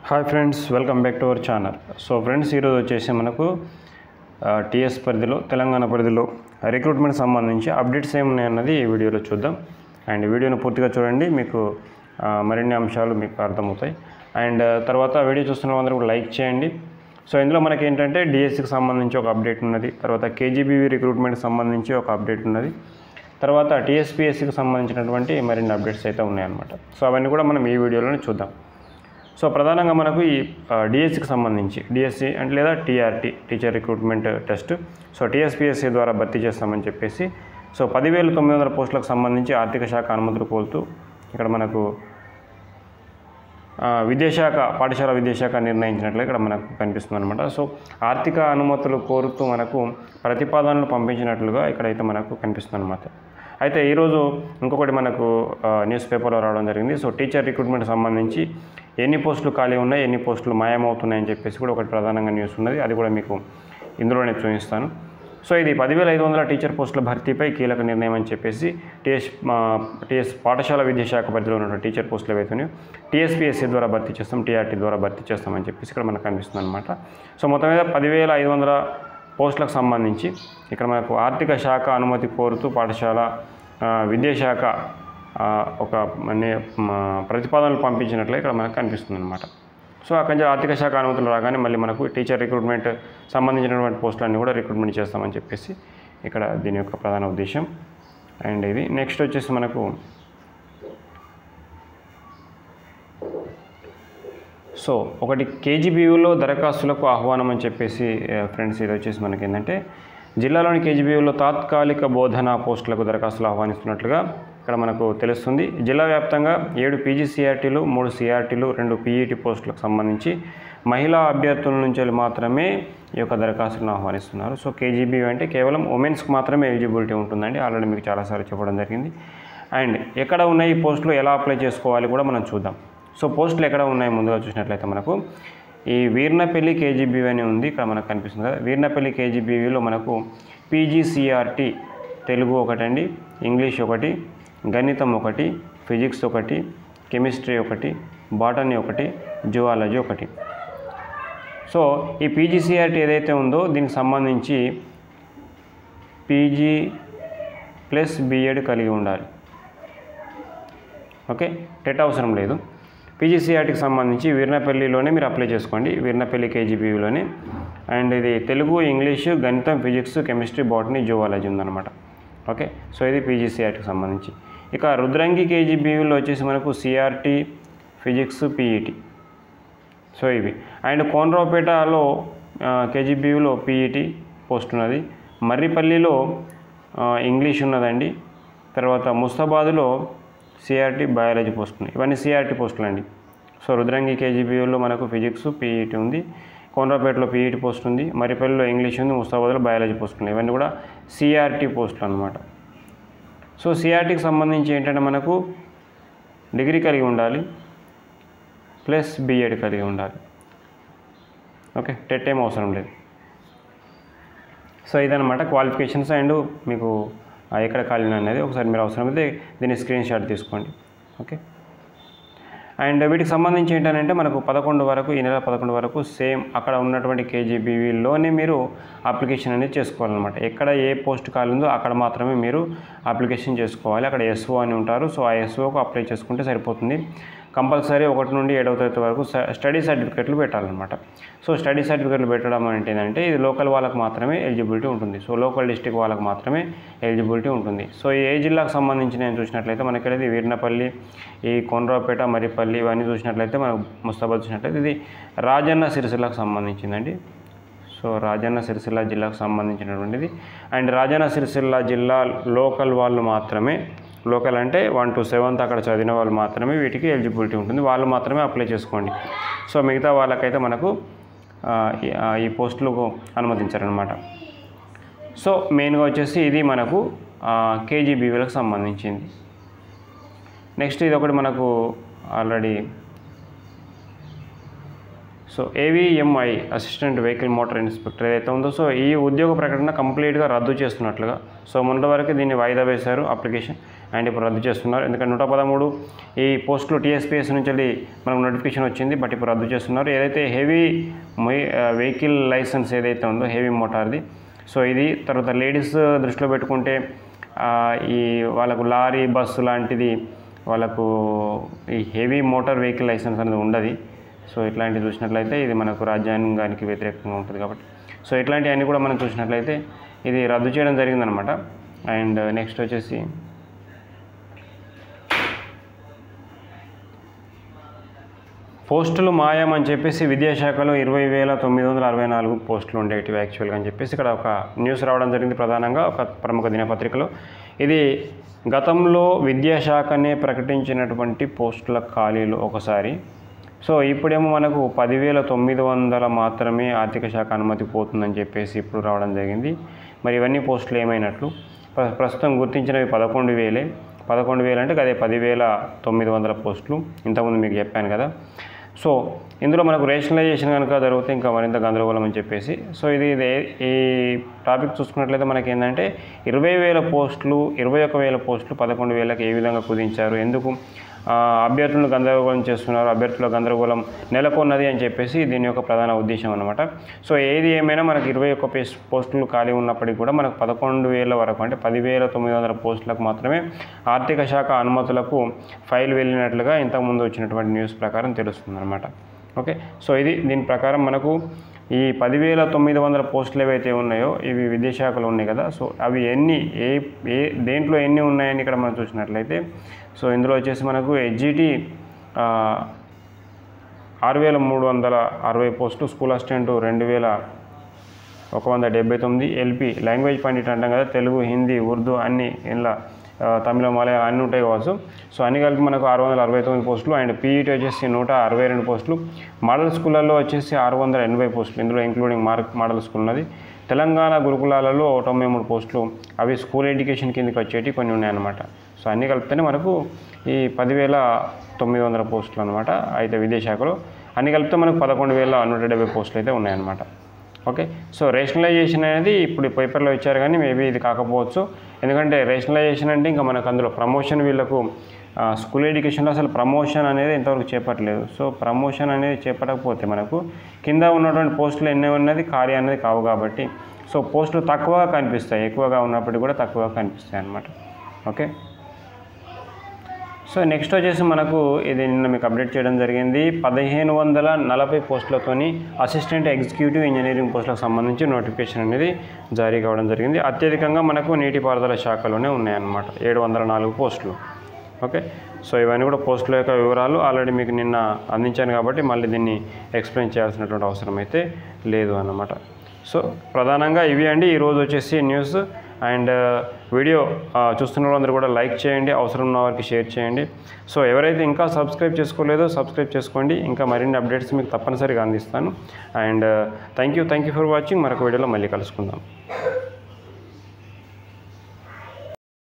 hi friends welcome back to our channel so friends ఈరోజు వచ్చేసి మనకు టీఎస్ పరిధిలో తెలంగాణ పరిధిలో రిక్రూట్మెంట్ సంబంధించి అప్డేట్స్ ఏమున్నాయి అన్నది ఈ వీడియోలో చూద్దాం అండ్ వీడియోను పూర్తిగా చూడండి మీకు ఆ, మరిన్ని అంశాలు మీకు అర్థమవుతాయి అండ్ తర్వాత వీడియో చూస్తున్న వాళ్ళందరూ కూడా లైక్ చేయండి సో ఇందులో మనకి ఏంటంటే డిఎస్సికి సంబంధించి ఒక అప్డేట్ ఉన్నది తర్వాత కేజీబీవీ రిక్రూట్మెంట్కి సంబంధించి ఒక అప్డేట్ ఉన్నది తర్వాత టీఎస్పీఎస్సికి సంబంధించినటువంటి మరిన్ని అప్డేట్స్ అయితే ఉన్నాయన్నమాట సో అవన్నీ కూడా మనం ఈ వీడియోలోనే చూద్దాం సో ప్రధానంగా మనకు ఈ డిఎస్సికి సంబంధించి డిఎస్సి అంటే లేదా TRT teacher recruitment test so TSPSC ద్వారా భర్తీ చేస్తామని చెప్పేసి సో పదివేల తొమ్మిది వందల పోస్టులకు సంబంధించి ఆర్థిక శాఖ అనుమతులు కోరుతూ ఇక్కడ మనకు ఆ, విద్యాశాఖ పాఠశాల విద్యాశాఖ నిర్ణయించినట్లు ఇక్కడ మనకు కనిపిస్తుంది అనమాట సో ఆర్థిక అనుమతులు కోరుతూ మనకు ప్రతిపాదనలు పంపించినట్లుగా ఇక్కడైతే మనకు కనిపిస్తుంది అనమాట అయితే ఈరోజు ఇంకొకటి మనకు ఆ, న్యూస్ పేపర్లో రావడం జరిగింది సో టీచర్ రిక్రూట్మెంట్ సంబంధించి ఎన్ని పోస్టులు ఖాళీ ఉన్నాయి ఎన్ని పోస్టులు మాయమవుతున్నాయని చెప్పేసి కూడా ఒకటి ప్రధానంగా న్యూస్ ఉన్నది అది కూడా మీకు ఇందులోనే చూపిస్తాను సో ఇది పదివేల ఐదు వందల టీచర్ పోస్టుల భర్తీపై కీలక నిర్ణయం అని చెప్పేసి టీఎస్ టీఎస్ పాఠశాల విద్యాశాఖ పరిధిలో ఉన్న టీచర్ పోస్టులు ఏవైతున్నాయో టీఎస్పీఎస్సీ ద్వారా భర్తీ చేస్తాం టీఆర్టీ ద్వారా భర్తీ చేస్తామని చెప్పేసి ఇక్కడ మనకు కనిపిస్తుంది అనమాట సో మొత్తం మీద పదివేల ఐదు వందల పోస్టులకు సంబంధించి ఇక్కడ మనకు ఆర్థిక శాఖ అనుమతి కోరుతూ పాఠశాల ఆ, విద్యాశాఖ ఆ, ఒక నే- మ, ప్రతిపాదనలు పంపించినట్లే ఇక్కడ మనకు కనిపిస్తుంది అనమాట సో అక్కడి నుంచి ఆర్థిక శాఖ అనుమతులు రాగానే మళ్ళీ మనకు టీచర్ రిక్రూట్మెంట్ సంబంధించినటువంటి పోస్టులన్నీ కూడా రిక్రూట్మెంట్ చేస్తామని చెప్పేసి ఇక్కడ దీని యొక్క ప్రధాన ఉద్దేశం అండ్ ఇది నెక్స్ట్ వచ్చేసి మనకు సో ఒకటి కేజీబీయూలో దరఖాస్తులకు ఆహ్వానం అని చెప్పేసి ఫ్రెండ్స్ ఇది వచ్చేసి మనకి ఏంటంటే జిల్లాలోని కేజీబీయూలో తాత్కాలిక బోధనా పోస్టులకు దరఖాస్తులు ఆహ్వానిస్తున్నట్లుగా ఇక్కడ మనకు తెలుస్తుంది జిల్లా వ్యాప్తంగా ఏడు పీజీసీఆర్టీలు మూడు సిఆర్టీలు రెండు పీఈటీ పోస్టులకు సంబంధించి మహిళా అభ్యర్థుల నుంచి మాత్రమే ఈ యొక్క దరఖాస్తులను ఆహ్వానిస్తున్నారు సో కేజీబీ అంటే కేవలం ఉమెన్స్కి మాత్రమే ఎలిజిబిలిటీ ఉంటుందండి ఆల్రెడీ మీకు చాలాసార్లు చెప్పడం జరిగింది అండ్ ఎక్కడ ఉన్నాయి ఈ పోస్టులు ఎలా అప్లై చేసుకోవాలి కూడా మనం చూద్దాం సో పోస్టులు ఎక్కడ ఉన్నాయి ముందుగా చూసినట్లయితే మనకు ఈ వీర్నపల్లి కేజీబీ అని ఉంది ఇక్కడ మనకు కనిపిస్తుంది కదా వీర్నపల్లి కేజీబీవీలో మనకు పీజీసీఆర్టీ తెలుగు ఒకటండి ఇంగ్లీష్ ఒకటి గణితం ఒకటి ఫిజిక్స్ ఒకటి కెమిస్ట్రీ ఒకటి బాటనీ ఒకటి జువాలజీ ఒకటి సో ఈ పీజీసీఆర్టీ ఏదైతే ఉందో దీనికి సంబంధించి పీజీ ప్లస్ బీఎడ్ కలిగి ఉండాలి ఓకే టెట్ అవసరం లేదు పీజీసీఆర్టీకి సంబంధించి వీర్నపల్లిలోనే మీరు అప్లై చేసుకోండి వీర్నపల్లి కేజీబీలోనే అండ్ ఇది తెలుగు ఇంగ్లీషు గణితం ఫిజిక్స్ కెమిస్ట్రీ బాటనీ జువాలజీ ఉందన్నమాట ఓకే సో ఇది పీజీసీఆర్టీకి సంబంధించి ఇక రుద్రంగి కేజీబీలో వచ్చేసి మనకు సిఆర్టీ ఫిజిక్స్ పీఈటీ సో ఇవి అండ్ కోనరావుపేటలో కేజీబీలో పీఈటీ పోస్ట్ ఉన్నది మర్రిపల్లిలో ఆ, ఇంగ్లీష్ ఉన్నదండి తర్వాత ముస్తాబాద్లో సిఆర్టీ బయాలజీ పోస్ట్ ఉన్నాయి ఇవన్నీ సిఆర్టీ పోస్టులు అండి సో రుద్రంగి కేజీబీలో మనకు ఫిజిక్స్ పీఈటీ ఉంది కోనరావుపేటలో పీఈటీ పోస్ట్ ఉంది మర్రిపల్లిలో ఇంగ్లీష్ ఉంది ముస్తాబాద్లో బయాలజీ పోస్ట్ ఉన్నాయి ఇవన్నీ కూడా సిఆర్టీ పోస్టులు అనమాట సో సిఆర్టీకి సంబంధించి ఏంటంటే మనకు డిగ్రీ కలిగి ఉండాలి ప్లస్ బీఎడ్ కలిగి ఉండాలి ఓకే టెట్ ఏం అవసరం లేదు సో ఇదనమాట క్వాలిఫికేషన్స్ అండ్ మీకు ఆ, ఎక్కడ ఖాళీ అనేది ఒకసారి మీరు అవసరమైతే దీన్ని స్క్రీన్ షాట్ తీసుకోండి ఓకే అండ్ వీటికి సంబంధించి ఏంటంటే మనకు పదకొండు వరకు ఈ నెల పదకొండు వరకు సేమ్ అక్కడ ఉన్నటువంటి కేజీబీవీలోనే మీరు అప్లికేషన్ అనేది చేసుకోవాలన్నమాట ఎక్కడ ఏ పోస్ట్ ఖాళీ ఉందో అక్కడ మాత్రమే మీరు అప్లికేషన్ చేసుకోవాలి అక్కడ ఎస్ఓ అని ఉంటారు సో ఆ ఎస్ఓకు అప్లై చేసుకుంటే సరిపోతుంది కంపల్సరీ ఒకటి నుండి ఏడవ తరగతి వరకు స- స్టడీ సర్టిఫికెట్లు పెట్టాలన్నమాట సో స్టడీ సర్టిఫికెట్లు పెట్టడం అంటే ఏంటంటే ఇది లోకల్ వాళ్ళకి మాత్రమే ఎలిజిబిలిటీ ఉంటుంది సో లోకల్ డిస్టిక్ వాళ్ళకి మాత్రమే ఎలిజిబిలిటీ ఉంటుంది సో ఏ జిల్లాకు సంబంధించి నేను చూసినట్లయితే మనకి ఇక్కడ ఇది వీర్నపల్లి ఈ కొండ్రాపేట మరిపల్లి ఇవన్నీ చూసినట్లయితే మనం ముస్తాబాద్ చూసినట్లయితే ఇది రాజన్న సిరిసిల్లకు సంబంధించిందండి సో రాజన్న సిరిసిల్ల జిల్లాకు సంబంధించినటువంటిది అండ్ రాజన్న సిరిసిల్ల జిల్లా లోకల్ వాళ్ళు మాత్రమే లోకల్ అంటే వన్ టు సెవెంత్ అక్కడ చదివిన వాళ్ళు మాత్రమే వీటికి ఎలిజిబిలిటీ ఉంటుంది వాళ్ళు మాత్రమే అప్లై చేసుకోండి సో మిగతా వాళ్ళకైతే మనకు ఆ, ఈ- ఆ, ఈ పోస్టులకు అనుమతించారనమాట సో మెయిన్గా వచ్చేసి ఇది మనకు కేజీబీవీలకు సంబంధించింది నెక్స్ట్ ఇది ఒకటి మనకు already so AVMI assistant vehicle motor inspector ఏదైతే ఉందో సో ఈ ఉద్యోగ ప్రకటన కంప్లీట్గా రద్దు చేస్తున్నట్లుగా సో మొన్నటి వరకు దీన్ని వాయిదా వేశారు అప్లికేషన్ అండ్ ఇప్పుడు రద్దు చేస్తున్నారు ఎందుకంటే నూట పదమూడు ఈ పోస్టులు టీఎస్పీఎస్ నుంచి వెళ్ళి మనకు నోటిఫికేషన్ వచ్చింది బట్ ఇప్పుడు రద్దు చేస్తున్నారు ఏదైతే హెవీ వెహికల్ లైసెన్స్ ఏదైతే ఉందో హెవీ మోటార్ది సో ఇది తర్వాత లేడీస్ దృష్టిలో పెట్టుకుంటే ఆ, ఈ వాళ్ళకు లారీ బస్సు లాంటిది వాళ్ళకు ఈ హెవీ మోటార్ వెహికల్ లైసెన్స్ అనేది ఉండదు సో ఇట్లాంటివి చూసినట్లయితే ఇది మనకు రాజ్యాంగానికి వ్యతిరేకంగా ఉంటుంది కాబట్టి సో ఇట్లాంటివన్నీ కూడా మనం చూసినట్లయితే ఇది రద్దు చేయడం జరిగిందనమాట అండ్ నెక్స్ట్ వచ్చేసి పోస్టులు మాయం అని చెప్పేసి విద్యాశాఖలో ఇరవై వేల తొమ్మిది వందల అరవై నాలుగు పోస్టులు ఉండేటివి యాక్చువల్గా అని చెప్పేసి ఇక్కడ ఒక న్యూస్ రావడం జరిగింది ప్రధానంగా ఒక ప్రముఖ దినపత్రికలో ఇది గతంలో విద్యాశాఖనే ప్రకటించినటువంటి పోస్టుల ఖాళీలు ఒకసారి సో ఇప్పుడేమో మనకు పదివేల తొమ్మిది వందల మాత్రమే ఆర్థిక శాఖ అనుమతి పోతుందని చెప్పేసి ఇప్పుడు రావడం జరిగింది మరి ఇవన్నీ పోస్టులు ఏమైనట్లు ప్ర- ప్రస్తుతం గుర్తించినవి పదకొండు వేలే పదకొండు వేలు అంటే అదే పదివేల తొమ్మిది వందల పోస్టులు ఇంతకుముందు మీకు చెప్పాను కదా సో ఇందులో మనకు రేషనలైజేషన్ కనుక జరిగితే ఇంకా మరింత గందరగోళం అని చెప్పేసి సో ఇది ఇది ఈ టాపిక్ చూసుకున్నట్లయితే మనకి ఏంటంటే ఇరవై వేల పోస్టులు ఇరవై ఒక వేల పోస్టులు పదకొండు వేలకు ఏ విధంగా కుదించారు ఎందుకు ఆ, అభ్యర్థులను గందరగోళం చేస్తున్నారు అభ్యర్థుల గందరగోళం నెలకొన్నది అని చెప్పేసి దీని యొక్క ప్రధాన ఉద్దేశం అనమాట సో ఏది ఏమైనా మనకు ఇరవై ఒక్క పేస్ పోస్టులు ఖాళీ ఉన్నప్పటికీ కూడా మనకు పదకొండు వేల వరకు అంటే పదివేల తొమ్మిది వందల పోస్టులకు మాత్రమే ఆర్థిక శాఖ అనుమతులకు ఫైల్ వెళ్ళినట్లుగా ఇంతకుముందు వచ్చినటువంటి న్యూస్ ప్రకారం తెలుస్తుంది అనమాట ఓకే సో ఇది దీని ప్రకారం మనకు ఈ పదివేల తొమ్మిది వందల పోస్టులు ఏవైతే ఉన్నాయో ఇవి విద్యాశాఖలో ఉన్నాయి కదా సో అవి ఎన్ని ఏ ఏ దేంట్లో ఎన్ని ఉన్నాయని ఇక్కడ మనం చూసినట్లయితే సో ఇందులో వచ్చేసి మనకు హెచ్జిటి ఆరు వేల మూడు వందల అరవై పోస్టులు స్కూల్ అసిస్టెంట్ రెండు వేల ఒక వంద డెబ్బై తొమ్మిది ఎల్పి లాంగ్వేజ్ పండిట్ అంటాం కదా తెలుగు హిందీ ఉర్దూ అన్ని ఇలా ఆ, తమిళం మలయాళం అన్నీ ఉంటాయి కావచ్చు సో అన్ని కలిపి మనకు ఆరు వందల అరవై తొమ్మిది పోస్టులు అండ్ పీఈటీ వచ్చేసి నూట అరవై రెండు పోస్టులు మోడల్ స్కూళ్ళల్లో వచ్చేసి ఆరు వందల ఎనభై పోస్టులు ఇందులో ఇంక్లూడింగ్ మార్క్ మోడల్ స్కూల్ ఉన్నది తెలంగాణ గురుకులాలలో తొంభై మూడు పోస్టులు అవి స్కూల్ ఎడ్యుకేషన్ కిందకి వచ్చేటి కొన్ని ఉన్నాయన్నమాట సో అన్నీ కలిపితేనే మనకు ఈ పదివేల తొమ్మిది వందల పోస్టులు అనమాట అయితే విద్యాశాఖలో అన్ని కలిపితే మనకు పదకొండు వేల నూట డెబ్బై పోస్టులు అయితే ఉన్నాయన్నమాట ఓకే సో రేషనలైజేషన్ అనేది ఇప్పుడు పేపర్లో ఇచ్చారు కానీ మేబీ ఇది కాకపోవచ్చు ఎందుకంటే రేషనలైజేషన్ అంటే ఇంకా మనకు అందులో ప్రమోషన్ వీళ్ళకు ఆ, స్కూల్ ఎడ్యుకేషన్లో అసలు ప్రమోషన్ అనేది ఇంతవరకు చేపట్టలేదు సో ప్రమోషన్ అనేది చేపట్టకపోతే మనకు కింద ఉన్నటువంటి పోస్టులు ఎన్ని ఉన్నది ఖాళీ అనేది కావు కాబట్టి సో పోస్టులు తక్కువగా కనిపిస్తాయి ఎక్కువగా ఉన్నప్పటికీ కూడా తక్కువగా కనిపిస్తాయి అన్నమాట ఓకే సో నెక్స్ట్ వచ్చేసి మనకు ఇది నిన్న మీకు అప్డేట్ చేయడం జరిగింది పదిహేను వందల నలభై పోస్టులతోని అసిస్టెంట్ ఎగ్జిక్యూటివ్ ఇంజనీరింగ్ పోస్టులకు సంబంధించి నోటిఫికేషన్ అనేది జారీ కావడం జరిగింది అత్యధికంగా మనకు నీటిపారుదల శాఖలోనే ఉన్నాయన్నమాట ఏడు వందల నాలుగు పోస్టులు ఓకే సో ఇవన్నీ కూడా పోస్టుల యొక్క వివరాలు ఆల్రెడీ మీకు నిన్న అందించాను కాబట్టి మళ్ళీ దీన్ని ఎక్స్ప్లెయిన్ చేయాల్సినటువంటి అవసరం అయితే లేదు అన్నమాట సో ప్రధానంగా ఇవి అండి ఈరోజు వచ్చేసి న్యూస్ అండ్ వీడియో ఆ, చూస్తున్న వాళ్ళందరూ కూడా లైక్ చేయండి అవసరం ఉన్న వారికి షేర్ చేయండి సో ఎవరైతే ఇంకా సబ్స్క్రైబ్ చేసుకోలేదో సబ్స్క్రైబ్ చేసుకోండి ఇంకా మరిన్ని అప్డేట్స్ మీకు తప్పనిసరిగా అందిస్తాను and thank you thank you for watching మరొక వీడియోలో మళ్ళీ కలుసుకుందాం